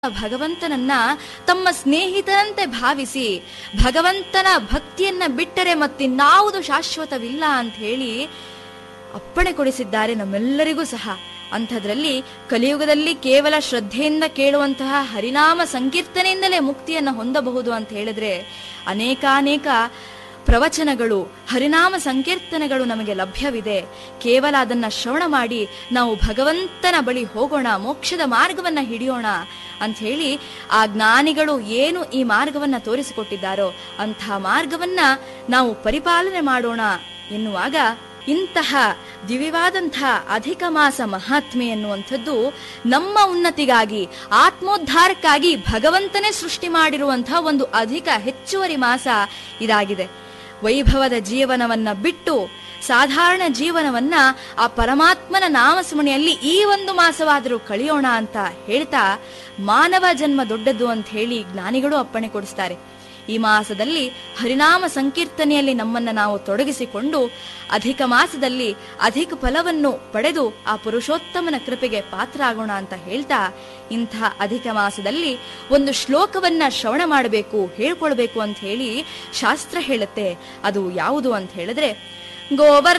ಭಗವಂತನನ್ನ ತಮ್ಮ ಸ್ನೇಹಿತರಂತೆ ಭಾವಿಸಿ ಭಗವಂತನ ಭಕ್ತಿಯನ್ನ ಬಿಟ್ಟರೆ ಮತ್ತಿನ್ನಾವುದು ಶಾಶ್ವತವಿಲ್ಲ ಅಂತ ಹೇಳಿ ಅಪ್ಪಣೆ ಕೊಡಿಸಿದ್ದಾರೆ ನಮ್ಮೆಲ್ಲರಿಗೂ ಸಹ ಅಂಥದ್ರಲ್ಲಿ ಕಲಿಯುಗದಲ್ಲಿ ಕೇವಲ ಶ್ರದ್ಧೆಯಿಂದ ಕೇಳುವಂತಹ ಹರಿನಾಮ ಸಂಕೀರ್ತನೆಯಿಂದಲೇ ಮುಕ್ತಿಯನ್ನ ಹೊಂದಬಹುದು ಅಂತ ಹೇಳಿದ್ರೆ ಅನೇಕಾನೇಕ ಪ್ರವಚನಗಳು ಹರಿನಾಮ ಸಂಕೀರ್ತನೆಗಳು ನಮಗೆ ಲಭ್ಯವಿದೆ ಕೇವಲ ಅದನ್ನ ಶ್ರವಣ ಮಾಡಿ ನಾವು ಭಗವಂತನ ಬಳಿ ಹೋಗೋಣ ಮೋಕ್ಷದ ಮಾರ್ಗವನ್ನ ಹಿಡಿಯೋಣ ಅಂತ ಹೇಳಿ ಆ ಜ್ಞಾನಿಗಳು ಏನು ಈ ಮಾರ್ಗವನ್ನ ತೋರಿಸಿಕೊಟ್ಟಿದ್ದಾರೋ ಅಂಥ ಮಾರ್ಗವನ್ನ ನಾವು ಪರಿಪಾಲನೆ ಮಾಡೋಣ ಎನ್ನುವಾಗ ಇಂತಹ ದಿವ್ಯವಾದಂತಹ ಅಧಿಕ ಮಾಸ ಮಹಾತ್ಮೆ ಎನ್ನುವಂಥದ್ದು ನಮ್ಮ ಉನ್ನತಿಗಾಗಿ ಆತ್ಮೋದ್ಧಾರಕ್ಕಾಗಿ ಭಗವಂತನೇ ಸೃಷ್ಟಿ ಮಾಡಿರುವಂತಹ ಒಂದು ಅಧಿಕ ಹೆಚ್ಚುವರಿ ಮಾಸ ಇದಾಗಿದೆ ವೈಭವದ ಜೀವನವನ್ನ ಬಿಟ್ಟು ಸಾಧಾರಣ ಜೀವನವನ್ನ ಆ ಪರಮಾತ್ಮನ ನಾಮಸ್ಮರಣೆಯಲ್ಲಿ ಈ ಒಂದು ಮಾಸವಾದರೂ ಕಳೆಯೋಣ ಅಂತ ಹೇಳ್ತಾ ಮಾನವ ಜನ್ಮ ದೊಡ್ಡದು ಅಂತ ಹೇಳಿ ಜ್ಞಾನಿಗಳು ಅಪ್ಪಣೆ ಕೊಡಿಸ್ತಾರೆ ಈ ಮಾಸದಲ್ಲಿ ಹರಿನಾಮ ಸಂಕೀರ್ತನೆಯಲ್ಲಿ ನಮ್ಮನ್ನ ನಾವು ತೊಡಗಿಸಿಕೊಂಡು ಅಧಿಕ ಮಾಸದಲ್ಲಿ ಅಧಿಕ ಫಲವನ್ನು ಪಡೆದು ಆ ಪುರುಷೋತ್ತಮನ ಕೃಪೆಗೆ ಪಾತ್ರ ಆಗೋಣ ಅಂತ ಹೇಳ್ತಾ ಇಂಥ ಅಧಿಕ ಮಾಸದಲ್ಲಿ ಒಂದು ಶ್ಲೋಕವನ್ನ ಶ್ರವಣ ಮಾಡಬೇಕು ಹೇಳ್ಕೊಳ್ಬೇಕು ಅಂತ ಹೇಳಿ ಶಾಸ್ತ್ರ ಹೇಳುತ್ತೆ ಅದು ಯಾವುದು ಅಂತ ಹೇಳಿದ್ರೆ ಗೋವರ್